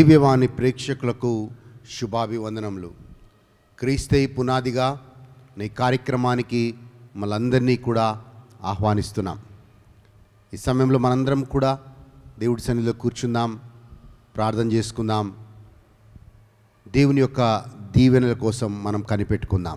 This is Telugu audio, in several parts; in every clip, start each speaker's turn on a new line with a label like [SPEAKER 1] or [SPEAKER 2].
[SPEAKER 1] దివ్యవాణి ప్రేక్షకులకు శుభాభివందనములు క్రీస్తే పునాదిగా నీ కార్యక్రమానికి మనందరినీ కూడా ఆహ్వానిస్తున్నాం ఈ సమయంలో మనందరం కూడా దేవుడి సన్నిధిలో కూర్చుందాం ప్రార్థన చేసుకుందాం దేవుని యొక్క దీవెనల కోసం మనం కనిపెట్టుకుందాం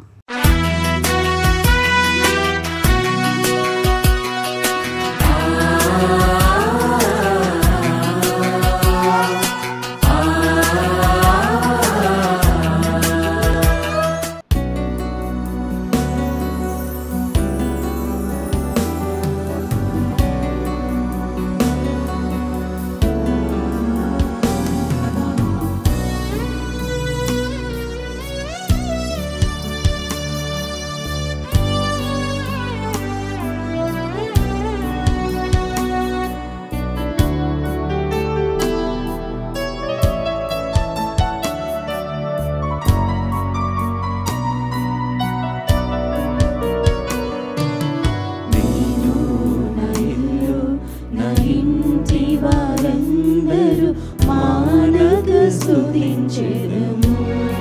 [SPEAKER 2] నేను నా ఇల్లు నా ఇంటి వారందరూ మానగ స్తుతించెదము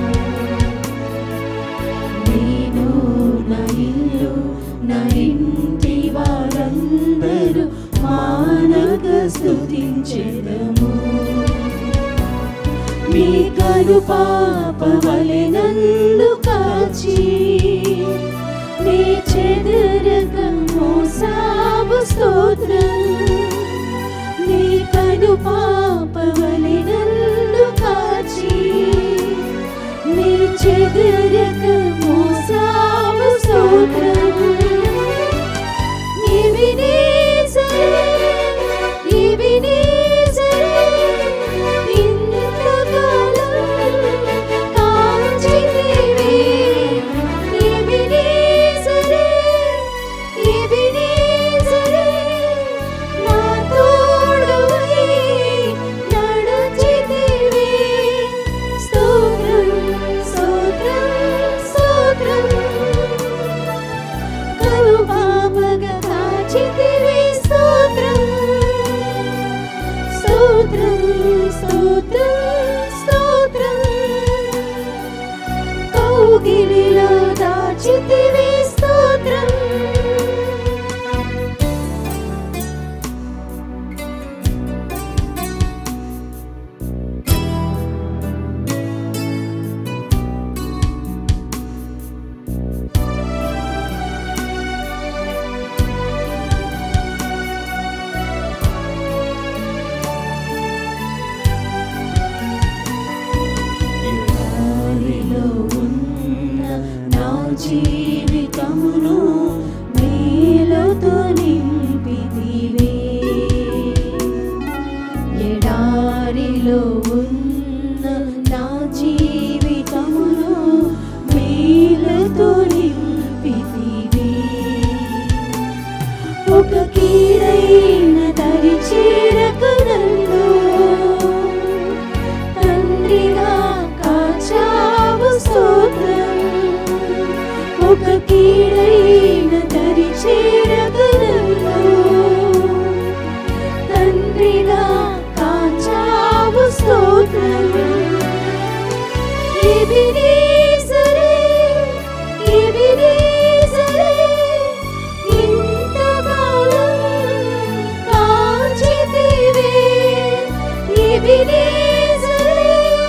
[SPEAKER 2] నేను నా ఇల్లు నా ఇంటి వారందరూ మానగ స్తుతించెదము మీ కను పాప వలె నన్ను కాచి నీ చెదరక మోసావు స్తోత్రం నీ కను పాప వలె నన్ను కాచి నీ చెదరక మోసావు స్తోత్రం ఎబినేజరే, ఎబినేజరే, ఇంతకాలం కాచితివి. ఎబినేజరే, ఎబినేజరే, నా తోడువై నడచితివి. స్తోత్రం, స్తోత్రం, స్తోత్రం. కరుపాపగ కాచితివి స్తోత్రం స్తోత్రం స్తోత్రం స్తోత్రం కౌగిలిలో దాచితివి స్తోత్రం ఎడారిలో ఉన్న నా జీవితమును మేలుతో నింపితివే ఎడారిలో ఉన్న నా జీవితమును మేలుతో నింపితివే ఒక కీడైన దరి చేరక నన్ను తండ్రిగా కాచావు స్తోత్రం ఒక కీడైన దరి చేరక నన్ను తండ్రిగా కాచావు స్తోత్రం ఎబినేజరే, ఎబినేజరే, ఇంతకాలం కాచితివే. ఎబినేజరే,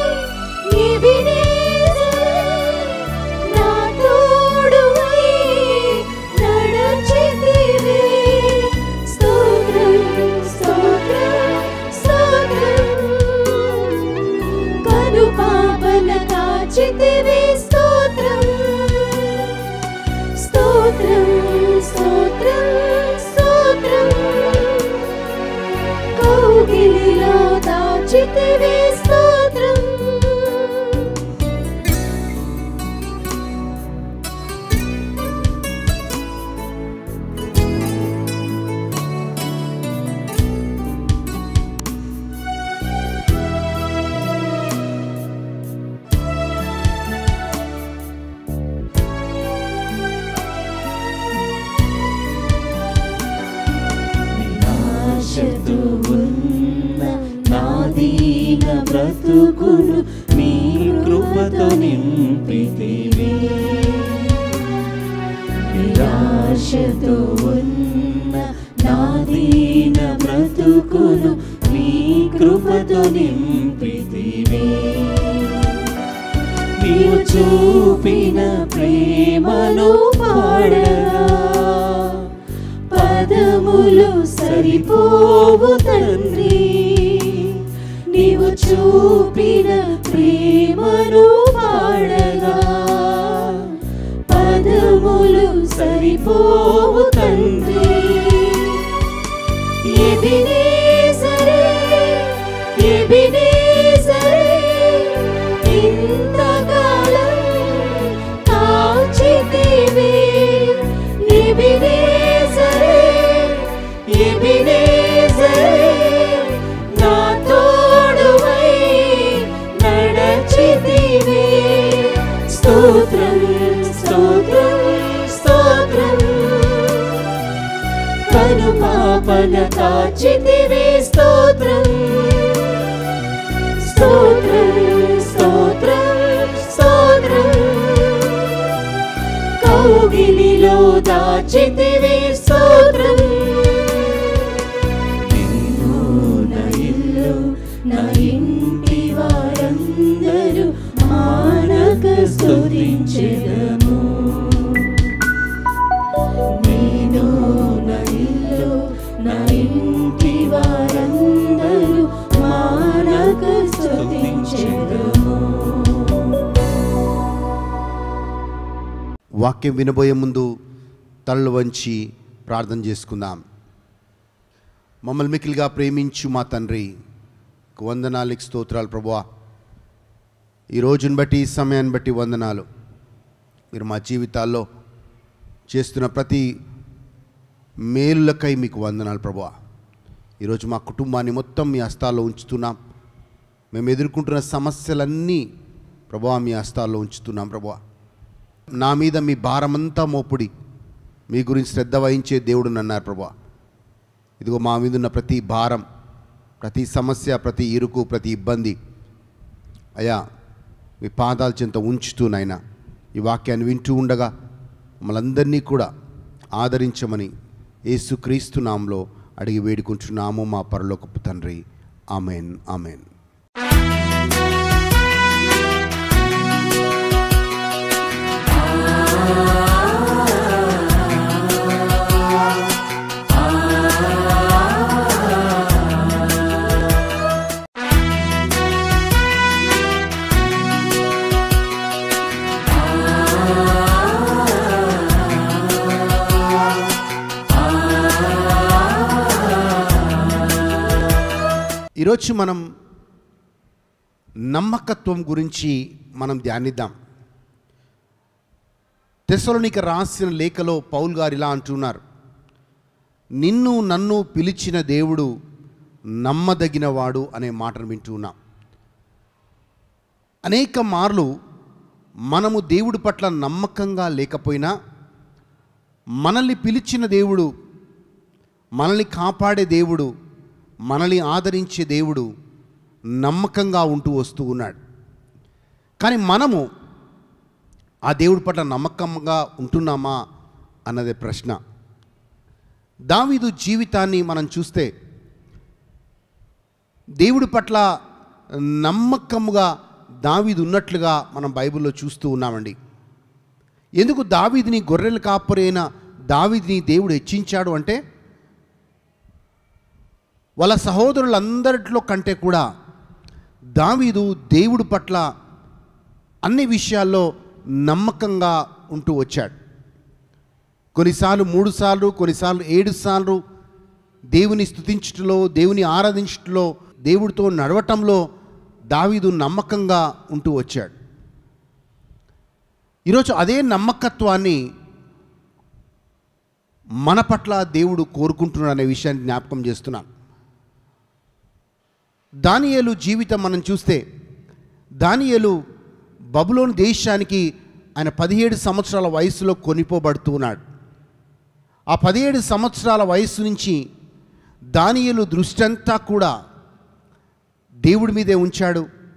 [SPEAKER 2] ఎబినేజరే, నా తోడువై నడచితివే. స్తోత్రం, స్తోత్రం, స్తోత్రం. కను పాపల కాచితివి స్తోత్రం స్తోత్రం స్తోత్రం స్తోత్రం కౌగిలిలో దాచితివి స్తోత్రం నిరాశతో ఉన్న నా దీన
[SPEAKER 3] బ్రతుకును మీ కృపతో నింపితివి నిరాశతో ఉన్న నా దీన బ్రతుకును మీ కృపతో నింపితివి నీవు చూపిన ప్రేమను పాడగా పదములు సరిపోవు తండ్రి నీవు చూపిన ప్రేమను పాడగా పదములు సరిపోవు తండ్రి ఎబినేజరే ఎబినేజరే ఇంతకాలం కాచితివి ఎబినేజరే ఎబినేజరే నా తోడువై నడచితివి స్తోత్రం స్తోత్రం స్తోత్రం కను పాపన కాచితివి స్తోత్రం స్తోత్రం స్తోత్రం స్తోత్రం కౌగిలిలో దాచితివి స్తోత్రం నిన్ను నా ఇల్లు నా ఇంటి వారందరూ మానక స్తుతించెదము నేను నా ఇల్లు నా ఇంటి వారందరూ మానక స్తుతించెదము
[SPEAKER 1] వాక్యం వినబోయే ముందు తలలు వంచి ప్రార్థన చేసుకుందాం మమ్మల్ని మికిలిగా ప్రేమించు మా తండ్రి నీకు వందనాలకి స్తోత్రాలు ప్రభువా ఈ రోజుని బట్టి ఈ సమయాన్ని బట్టి వందనాలు మీరు మా జీవితాల్లో చేస్తున్న ప్రతి మేలులకై మీకు వందనాలు ప్రభువా ఈరోజు మా కుటుంబాన్ని మొత్తం మీ హస్తాల్లో ఉంచుతున్నాం మేము ఎదుర్కొంటున్న సమస్యలన్నీ ప్రభువా మీ హస్తాల్లో ఉంచుతున్నాం ప్రభువా నా మీద మీ భారమంతా మోపుడి మీ గురించి శ్రద్ధ వహించే దేవుడు అన్నారు ప్రభా ఇదిగో మా మీద ఉన్న ప్రతి భారం ప్రతి సమస్య ప్రతి ఇరుకు ప్రతి ఇబ్బంది అయ్యా మీ పాదాల చెంత ఉంచుతూ నాయన ఈ వాక్యాన్ని వింటూ ఉండగా మమ్మల్ందరినీ కూడా ఆదరించమని యేసుక్రీస్తు నామంలో అడిగి వేడుకుంటున్నాము మా పరలోకపు తండ్రి ఆమెన్ ఆమెన్ ఈరోజు మనం నమ్మకత్వం గురించి మనం ధ్యానిద్దాం తెసలోనిక రాసిన లేఖలో పౌల్ గారు ఇలా అంటున్నారు నిన్ను నన్ను పిలిచిన దేవుడు నమ్మదగినవాడు అనే మాటను వింటున్నాం అనేక మార్లు మనము దేవుడి పట్ల నమ్మకంగా లేకపోయినా మనల్ని పిలిచిన దేవుడు మనల్ని కాపాడే దేవుడు మనల్ని ఆదరించే దేవుడు నమ్మకంగా ఉంటూ వస్తూ ఉన్నాడు కానీ మనము ఆ దేవుడి పట్ల నమ్మకంగా ఉంటున్నామా అన్నదే ప్రశ్న దావీదు జీవితాన్ని మనం చూస్తే దేవుడి పట్ల నమ్మకముగా దావీదు ఉన్నట్లుగా మనం బైబిల్లో చూస్తూ ఉన్నామండి ఎందుకు దావీదిని గొర్రెలు కాపరైన దావీదిని దేవుడు హెచ్చించాడు అంటే వాళ్ళ సహోదరులందరిలో కంటే కూడా దావీదు దేవుడి పట్ల అన్ని విషయాల్లో నమ్మకంగా ఉంటూ వచ్చాడు కొన్నిసార్లు మూడు సార్లు కొన్నిసార్లు ఏడు సార్లు దేవుని స్తుతించటంలో దేవుని ఆరాధించటంలో దేవుడితో నడవటంలో దావీదు నమ్మకంగా ఉంటూ వచ్చాడు ఈరోజు అదే నమ్మకత్వాన్ని మన పట్ల దేవుడు కోరుకుంటున్నాడు అనే విషయాన్ని జ్ఞాపకం చేస్తున్నాను దానియేలు జీవితం మనం చూస్తే దానియేలు బబులోని దేశానికి ఆయన పదిహేడు సంవత్సరాల వయసులో కొనిపోబడుతూ ఉన్నాడు ఆ పదిహేడు సంవత్సరాల వయసు నుంచి దానియేలు దృష్టి అంతా కూడా దేవుడి మీదే ఉంచాడు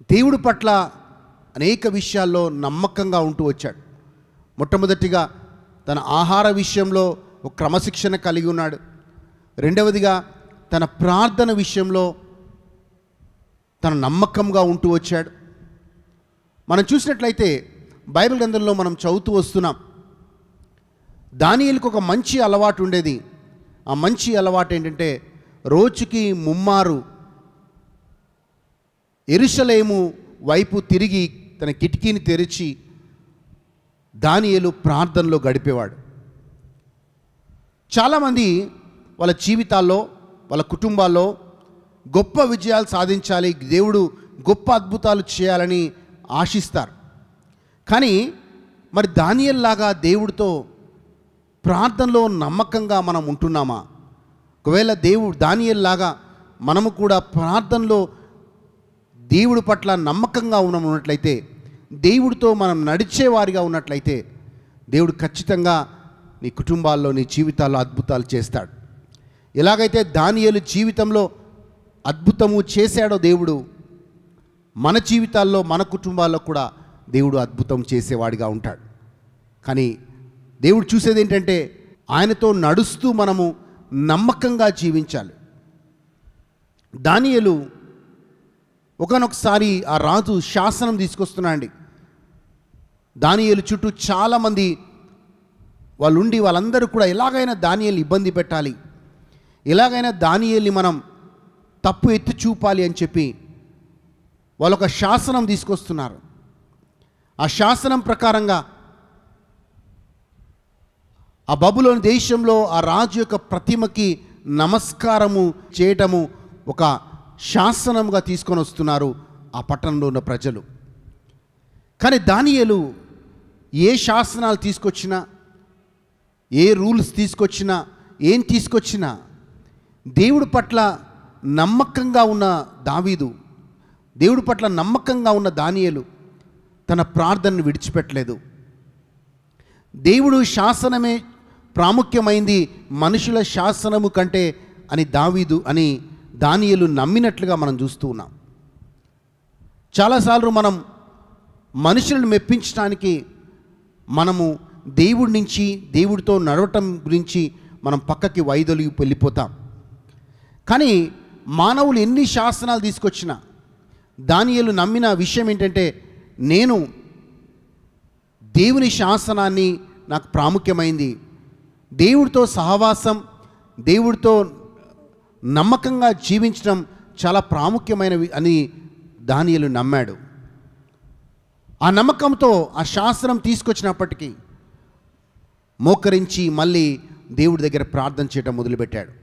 [SPEAKER 1] దేవుడి పట్ల అనేక విషయాల్లో నమ్మకంగా ఉంటూ వచ్చాడు మొట్టమొదటిగా తన ఆహార విషయంలో ఒక క్రమశిక్షణ కలిగి ఉన్నాడు రెండవదిగా తన ప్రార్థన విషయంలో తన నమ్మకంగా ఉంటూ వచ్చాడు మనం చూసినట్లయితే బైబిల్ గ్రంథంలో మనం చదువుతూ వస్తున్నాం దానియలకు ఒక మంచి అలవాటు ఉండేది ఆ మంచి అలవాటు ఏంటంటే రోజుకి ముమ్మారు ఎరుషలేము వైపు తిరిగి తన కిటికీని తెరిచి దానియేలు ప్రార్థనలో గడిపేవాడు చాలామంది వాళ్ళ జీవితాల్లో వాళ్ళ కుటుంబాల్లో గొప్ప విజయాలు సాధించాలి దేవుడు గొప్ప అద్భుతాలు చేయాలని ఆశిస్తారు కానీ మరి దానియల్లాగా దేవుడితో ప్రార్థనలో నమ్మకంగా మనం ఉంటున్నామా ఒకవేళ దేవుడు దానియల్లాగా మనము కూడా ప్రార్థనలో దేవుడి పట్ల నమ్మకంగా ఉన్న- ఉన్నట్లయితే దేవుడితో మనం నడిచేవారిగా ఉన్నట్లయితే దేవుడు ఖచ్చితంగా నీ కుటుంబాల్లో నీ జీవితాల్లో అద్భుతాలు చేస్తాడు ఎలాగైతే దానియేలు జీవితంలో అద్భుతము చేశాడో దేవుడు మన జీవితాల్లో మన కుటుంబాల్లో కూడా దేవుడు అద్భుతం చేసేవాడిగా ఉంటాడు కానీ దేవుడు చూసేది ఏంటంటే ఆయనతో నడుస్తూ మనము నమ్మకంగా జీవించాలి దానియలు ఒకనొకసారి ఆ రాజు శాసనం తీసుకొస్తున్నాండి దానియలు చుట్టూ చాలామంది వాళ్ళు ఉండి వాళ్ళందరూ కూడా ఎలాగైనా దానియల్ని ఇబ్బంది పెట్టాలి ఎలాగైనా దానియల్ని మనం తప్పు ఎత్తి చూపాలి అని చెప్పి వాళ్ళు ఒక శాసనం తీసుకొస్తున్నారు ఆ శాసనం ప్రకారంగా ఆ బబులోని దేశంలో ఆ రాజు యొక్క ప్రతిమకి నమస్కారము చేయటము ఒక శాసనంగా తీసుకొని వస్తున్నారు ఆ పట్టణంలో ఉన్న ప్రజలు కానీ దానియేలు ఏ శాసనాలు తీసుకొచ్చినా ఏ రూల్స్ తీసుకొచ్చినా ఏం తీసుకొచ్చినా దేవుడి పట్ల నమ్మకంగా ఉన్న దావీదు దేవుడి పట్ల నమ్మకంగా ఉన్న దానియేలు తన ప్రార్థనను విడిచిపెట్టలేదు దేవుడు శాసనమే ప్రాముఖ్యమైంది మనుషుల శాసనము కంటే అని దావీదు అని దానియలు నమ్మినట్లుగా మనం చూస్తూ ఉన్నాం చాలాసార్లు మనం మనుషులను మెప్పించడానికి మనము దేవుడి నుంచి దేవుడితో నడవటం గురించి మనం పక్కకి వైదొలిగి వెళ్ళిపోతాం కానీ మానవులు ఎన్ని శాసనాలు తీసుకొచ్చినా దానియలు నమ్మిన విషయం ఏంటంటే నేను దేవుని శాసనాన్ని నాకు ప్రాముఖ్యమైంది దేవుడితో సహవాసం దేవుడితో నమ్మకంగా జీవించడం చాలా ప్రాముఖ్యమైనవి అని దానియలు నమ్మాడు ఆ నమ్మకంతో ఆ శాస్త్రం తీసుకొచ్చినప్పటికీ మోకరించి మళ్ళీ దేవుడి దగ్గర ప్రార్థన చేయటం మొదలుపెట్టాడు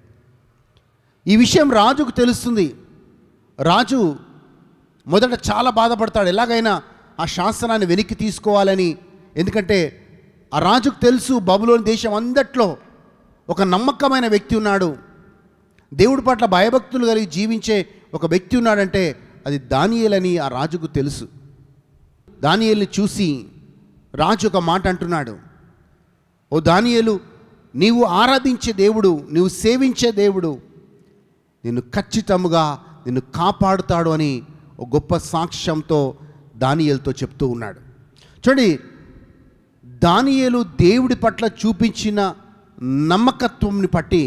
[SPEAKER 1] ఈ విషయం రాజుకు తెలుస్తుంది రాజు మొదట చాలా బాధపడతాడు ఎలాగైనా ఆ శాస్త్రాన్ని వెనక్కి తీసుకోవాలని ఎందుకంటే ఆ రాజుకు తెలుసు బబులోని దేశం అందట్లో ఒక నమ్మకమైన వ్యక్తి ఉన్నాడు దేవుడి పట్ల భయభక్తులు కలిగి జీవించే ఒక వ్యక్తి ఉన్నాడంటే అది దానియేలని ఆ రాజుకు తెలుసు దానియేల్ని చూసి రాజు ఒక మాట అంటున్నాడు ఓ దానియేలు నీవు ఆరాధించే దేవుడు నీవు సేవించే దేవుడు నిన్ను ఖచ్చితముగా నిన్ను కాపాడుతాడు అని ఒక గొప్ప సాక్ష్యంతో దానియేలుతో చెప్తూ ఉన్నాడు చూడండి దానియేలు దేవుడి పట్ల చూపించిన నమ్మకత్వంని బట్టి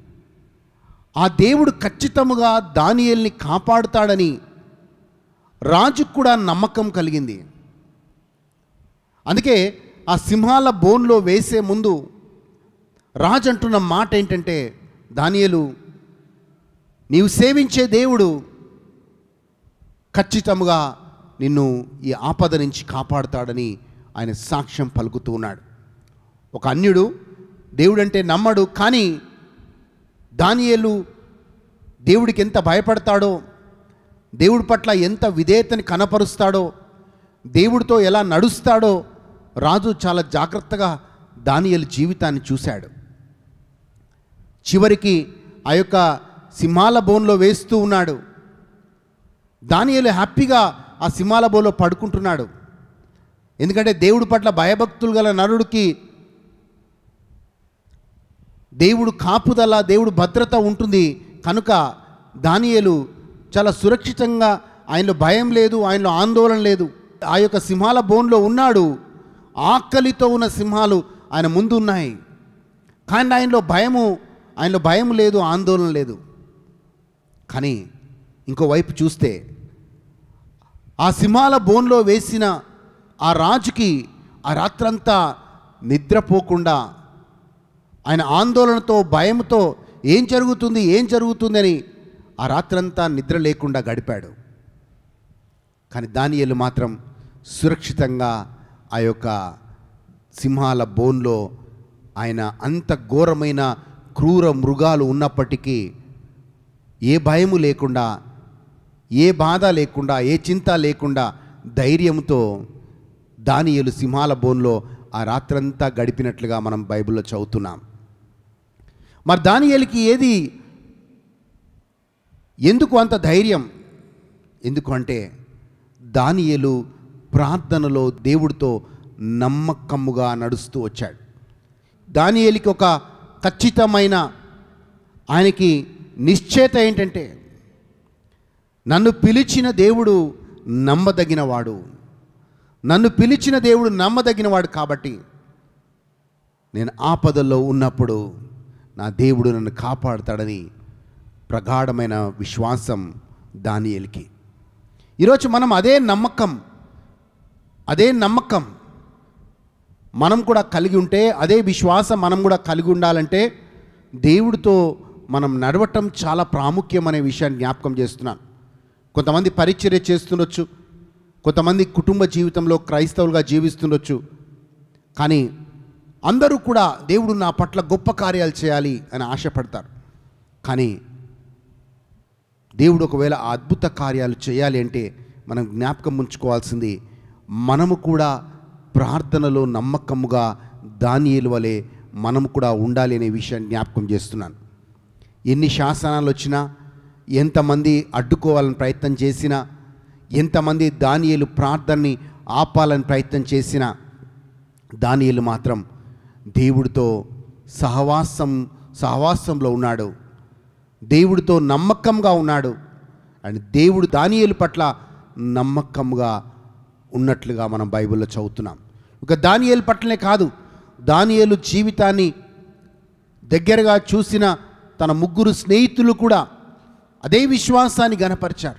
[SPEAKER 1] ఆ దేవుడు ఖచ్చితముగా దానియేల్ని కాపాడుతాడని రాజుకు కూడా నమ్మకం కలిగింది అందుకే ఆ సింహాల బోన్లో వేసే ముందు రాజు అంటున్న మాట ఏంటంటే దానియేలు నీవు సేవించే దేవుడు ఖచ్చితముగా నిన్ను ఈ ఆపద నుంచి కాపాడుతాడని ఆయన సాక్ష్యం పలుకుతూ ఉన్నాడు ఒక అన్యుడు దేవుడంటే నమ్మడు కానీ దానియేలు దేవుడికి ఎంత భయపడతాడో దేవుడి పట్ల ఎంత విధేయతని కనపరుస్తాడో దేవుడితో ఎలా నడుస్తాడో రాజు చాలా జాగ్రత్తగా దానియేలు జీవితాన్ని చూశాడు చివరికి ఆ యొక్క సింహాల బోన్లో వేస్తూ ఉన్నాడు దానియేలు హ్యాపీగా ఆ సింహాల బోన్లో పడుకుంటున్నాడు ఎందుకంటే దేవుడి పట్ల భయభక్తులు గల నరుడికి దేవుడు కాపుదల దేవుడు భద్రత ఉంటుంది కనుక దానియేలు చాలా సురక్షితంగా ఆయనలో భయం లేదు ఆయనలో ఆందోళన లేదు ఆ యొక్క సింహాల బోన్లో ఉన్నాడు ఆకలితో ఉన్న సింహాలు ఆయన ముందు ఉన్నాయి కానీ ఆయనలో భయము ఆయనలో భయం లేదు ఆందోళన లేదు కానీ ఇంకోవైపు చూస్తే ఆ సింహాల బోన్లో వేసిన ఆ రాజుకి ఆ రాత్రంతా నిద్రపోకుండా ఆయన ఆందోళనతో భయంతో ఏం జరుగుతుంది ఏం జరుగుతుందని ఆ రాత్రంతా నిద్ర లేకుండా గడిపాడు కానీ దానియేలు మాత్రం సురక్షితంగా ఆ యొక్క సింహాల బోన్లో ఆయన అంత ఘోరమైన క్రూర మృగాలు ఉన్నప్పటికీ ఏ భయము లేకుండా ఏ బాధ లేకుండా ఏ చింత లేకుండా ధైర్యంతో దానియేలు సింహాల బోన్లో ఆ రాత్రంతా గడిపినట్లుగా మనం బైబిల్లో చదువుతున్నాం మరి దానియేలుకి ఏది ఎందుకు అంత ధైర్యం ఎందుకు అంటే దానియేలు ప్రార్థనలో దేవుడితో నమ్మకముగా నడుస్తూ వచ్చాడు దానియేలికి ఒక ఖచ్చితమైన ఆయనకి నిశ్చేత ఏంటంటే నన్ను పిలిచిన దేవుడు నమ్మదగినవాడు నన్ను పిలిచిన దేవుడు నమ్మదగినవాడు కాబట్టి నేను ఆపదల్లో ఉన్నప్పుడు నా దేవుడు నన్ను కాపాడుతాడని ప్రగాఢమైన విశ్వాసం దానియేలికి ఈరోజు మనం అదే నమ్మకం అదే నమ్మకం మనం కూడా కలిగి ఉంటే అదే విశ్వాసం మనం కూడా కలిగి ఉండాలంటే దేవుడితో మనం నడవటం చాలా ప్రాముఖ్యం అనే విషయాన్ని జ్ఞాపకం చేస్తున్నాను కొంతమంది పరిచర్య చేస్తుండొచ్చు కొంతమంది కుటుంబ జీవితంలో క్రైస్తవులుగా జీవిస్తుండొచ్చు కానీ అందరూ కూడా దేవుడు నా పట్ల గొప్ప కార్యాలు చేయాలి అని ఆశపడతారు కానీ దేవుడు ఒకవేళ ఆ అద్భుత కార్యాలు చేయాలి అంటే మనం జ్ఞాపకం ఉంచుకోవాల్సింది మనము కూడా ప్రార్థనలో నమ్మకముగా దానియేలు వలె మనము కూడా ఉండాలి అనే విషయాన్ని జ్ఞాపకం చేస్తున్నాను ఎన్ని శాసనాలు వచ్చినా ఎంతమంది అడ్డుకోవాలని ప్రయత్నం చేసినా ఎంతమంది దానియేలు ప్రార్థనని ఆపాలని ప్రయత్నం చేసినా దానియేలు మాత్రం దేవుడితో సహవాసం సహవాసంలో ఉన్నాడు దేవుడితో నమ్మకంగా ఉన్నాడు అండ్ దేవుడు దానియేలు పట్ల నమ్మకంగా ఉన్నట్లుగా మనం బైబిల్లో చదువుతున్నాం ఒక దానియేలు పట్లనే కాదు దానియేలు జీవితాన్ని దగ్గరగా చూసిన తన ముగ్గురు స్నేహితులు కూడా అదే విశ్వాసాన్ని గనపరిచారు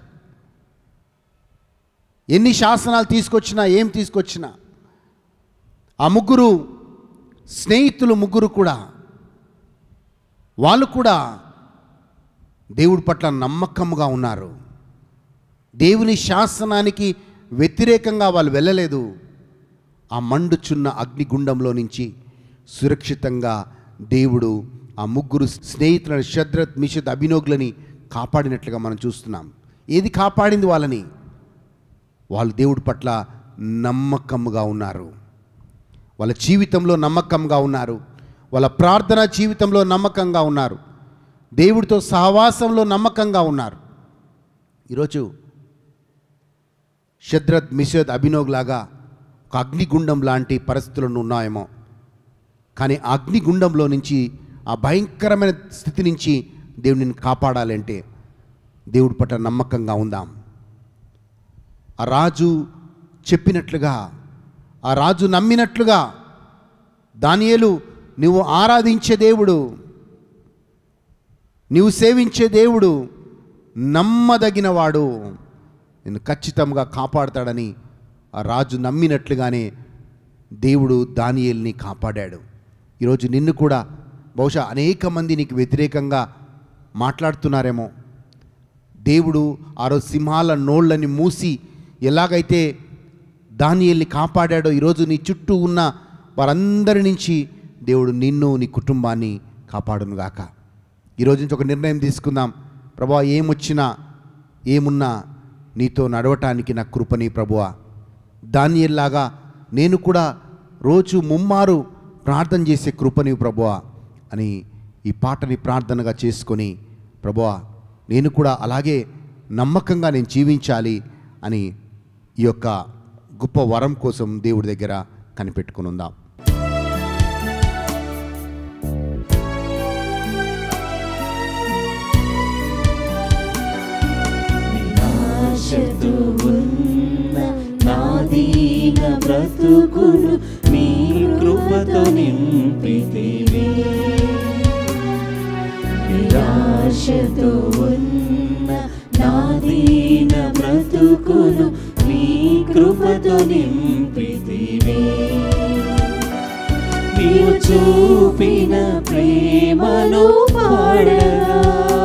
[SPEAKER 1] ఎన్ని శాసనాలు తీసుకొచ్చినా ఏం తీసుకొచ్చినా ఆ ముగ్గురు స్నేహితులు ముగ్గురు కూడా వాళ్ళు కూడా దేవుడి పట్ల నమ్మకముగా ఉన్నారు దేవుని శాసనానికి వ్యతిరేకంగా వాళ్ళు వెళ్ళలేదు ఆ మండుచున్న అగ్నిగుండంలో నుంచి సురక్షితంగా దేవుడు ఆ ముగ్గురు స్నేహితులను శద్రత్ మిషద్ అభినోగులని కాపాడినట్లుగా మనం చూస్తున్నాం ఏది కాపాడింది వాళ్ళని వాళ్ళు దేవుడి పట్ల నమ్మకముగా ఉన్నారు వాళ్ళ జీవితంలో నమ్మకంగా ఉన్నారు వాళ్ళ ప్రార్థన జీవితంలో నమ్మకంగా ఉన్నారు దేవుడితో సహవాసంలో నమ్మకంగా ఉన్నారు ఈరోజు శద్రత్ మిషద్ అభినోగ్ లాగా ఒక అగ్నిగుండం లాంటి పరిస్థితులను ఉన్నాయేమో కానీ ఆ అగ్నిగుండంలో నుంచి ఆ భయంకరమైన స్థితి నుంచి దేవుడిని కాపాడాలంటే దేవుడి పట్ల నమ్మకంగా ఉందాం ఆ రాజు చెప్పినట్లుగా ఆ రాజు నమ్మినట్లుగా దానియేలు నువ్వు ఆరాధించే దేవుడు నీవు సేవించే దేవుడు నమ్మదగినవాడు నిన్ను ఖచ్చితంగా కాపాడతాడని ఆ రాజు నమ్మినట్లుగానే దేవుడు దానియేల్ని కాపాడాడు ఈరోజు నిన్ను కూడా బహుశా అనేక మంది నీకు వ్యతిరేకంగా మాట్లాడుతున్నారేమో దేవుడు ఆ రోజు సింహాల నోళ్ళని మూసి ఎలాగైతే దానియల్ని కాపాడాడో ఈరోజు నీ చుట్టూ ఉన్న వారందరి నుంచి దేవుడు నిన్ను నీ కుటుంబాన్ని కాపాడునుగాక ఈరోజు నుంచి ఒక నిర్ణయం తీసుకుందాం ప్రభా ఏమొచ్చినా ఏమున్నా నీతో నడవటానికి నా కృపని ప్రభువా దానియల్లాగా నేను కూడా రోజు ముమ్మారు ప్రార్థన చేసే కృపని ప్రభువా అని ఈ పాటని ప్రార్థనగా చేసుకొని ప్రభువా నేను కూడా అలాగే నమ్మకంగా నేను జీవించాలి అని ఈ యొక్క గొప్ప వరం కోసం దేవుడి దగ్గర కనిపెట్టుకుని ఉందాం
[SPEAKER 3] నిరాశ నిరాశతో ఉన్న నాదీన బ్రతుకును మీ కృపతో నింపితివి నిరాశతో ఉన్న నాదీన బ్రతుకును మీ కృపతో నింపితివి నీవు చూపిన ప్రేమను పాడగా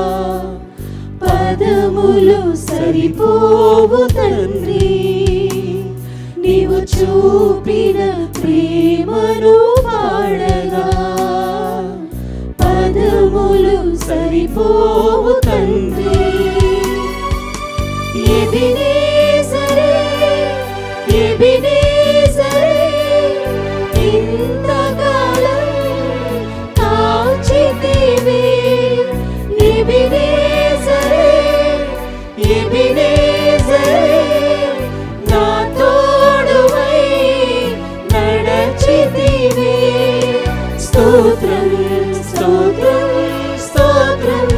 [SPEAKER 3] పదములు సరిపోవు తండ్రి నీవు చూపిన ప్రేమను పాడగా పదములు సరిపోవు తండ్రి ఎబినేజరే ఎబినేజరే ఇంతకాలం కాచితివి ఎబినేజరే ఎబినేజరే నా తోడువై నడచితివి స్తోత్రం స్తోత్రం స్తోత్రం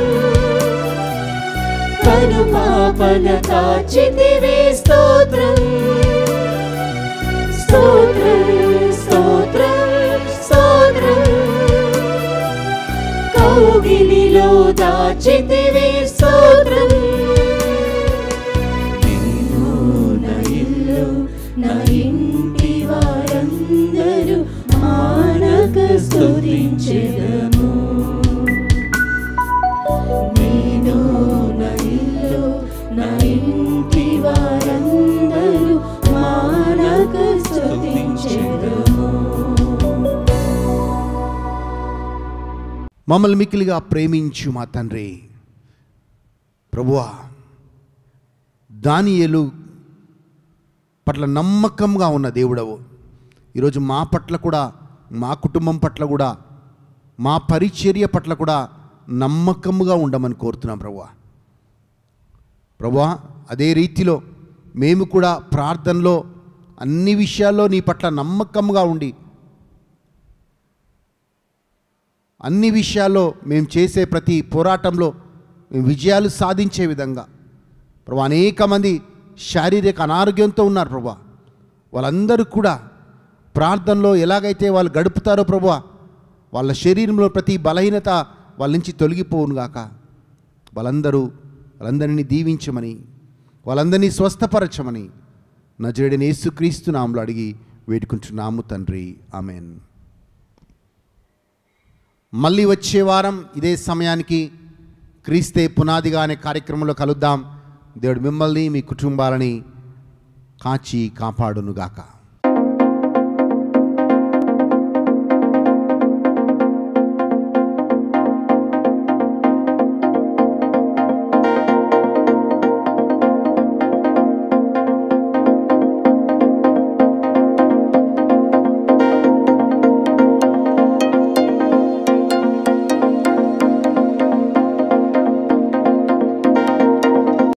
[SPEAKER 3] కను పాపన కాచితివి స్తోత్రం స్తోత్రం స్తోత్రం స్తోత్రం కౌగిలిలో దాచితివి స్తోత్రం నేను నా ఇల్లు నా ఇంటి వారందరూ మానక స్తుతించెదము నేను నా ఇల్లు నా ఇంటి వారందరూ మానక స్తుతించెదము
[SPEAKER 1] మమ్మల్ని మిక్కిలిగా ప్రేమించు మా తండ్రి ప్రభువా దానియేలు పట్ల నమ్మకంగా ఉన్న దేవుడవు ఈరోజు మా పట్ల కూడా మా కుటుంబం పట్ల కూడా మా పరిచర్య పట్ల కూడా నమ్మకముగా ఉండమని కోరుతున్నాం ప్రభువా ప్రభువా అదే రీతిలో మేము కూడా ప్రార్థనలో అన్ని విషయాల్లో నీ పట్ల నమ్మకంగా ఉండి అన్ని విషయాల్లో మేము చేసే ప్రతి పోరాటంలో మేము విజయాలు సాధించే విధంగా ప్రభా అనేక మంది శారీరక అనారోగ్యంతో ఉన్నారు ప్రభా వాళ్ళందరూ కూడా ప్రార్థనలో ఎలాగైతే వాళ్ళు గడుపుతారో ప్రభా వాళ్ళ శరీరంలో ప్రతి బలహీనత వాళ్ళ నుంచి తొలగిపోవును గాక వాళ్ళందరూ వాళ్ళందరినీ దీవించమని వాళ్ళందరినీ స్వస్థపరచమని నజరేడని యేసుక్రీస్తు నామలు అడిగి వేడుకుంటున్నాము తండ్రి ఆమెన్ మళ్ళీ వచ్చే వారం ఇదే సమయానికి క్రీస్తే పునాదిగా అనే కార్యక్రమంలో కలుద్దాం దేవుడు మిమ్మల్ని మీ కుటుంబాలని కాచి కాపాడునుగాక